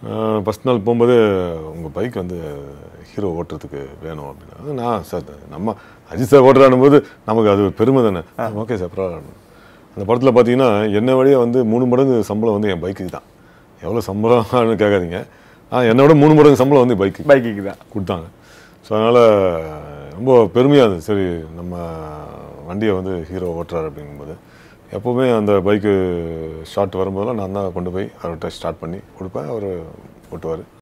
first நாள் போகும்போது உங்கள் பைக் வந்து ஹீரோ ஓட்டுறதுக்கு வேணும் அப்படின்னா அது நான் சார் நம்ம அஜித் சார் ஓட்டுறானும் போது நமக்கு அது ஒரு பெருமை தானே ஓகே சார் பரவாயில்ல அந்த படத்தில் பார்த்தீங்கன்னா என்ன வழியே வந்து மூணு மடங்கு சம்பளம் வந்து என் பைக்குக்கு தான் எவ்வளோ சம்பளம்னு கேட்காதீங்க ஆ என்னை விட மூணு மடங்கு சம்பளம் வந்து பைக்கு பைக்குக்கு தான் கொடுத்தாங்க ஸோ அதனால் ரொம்ப பெருமையாக இருந்தது சரி நம்ம வண்டியை வந்து ஹீரோ ஓட்டுறாரு அப்படிங்கும்போது எப்போவுமே அந்த பைக்கு ஷார்ட் வரும்போதெல்லாம் நான் தான் கொண்டு போய் அவர்கிட்ட ஸ்டார்ட் பண்ணி கொடுப்பேன் அவர் ஓட்டுவார்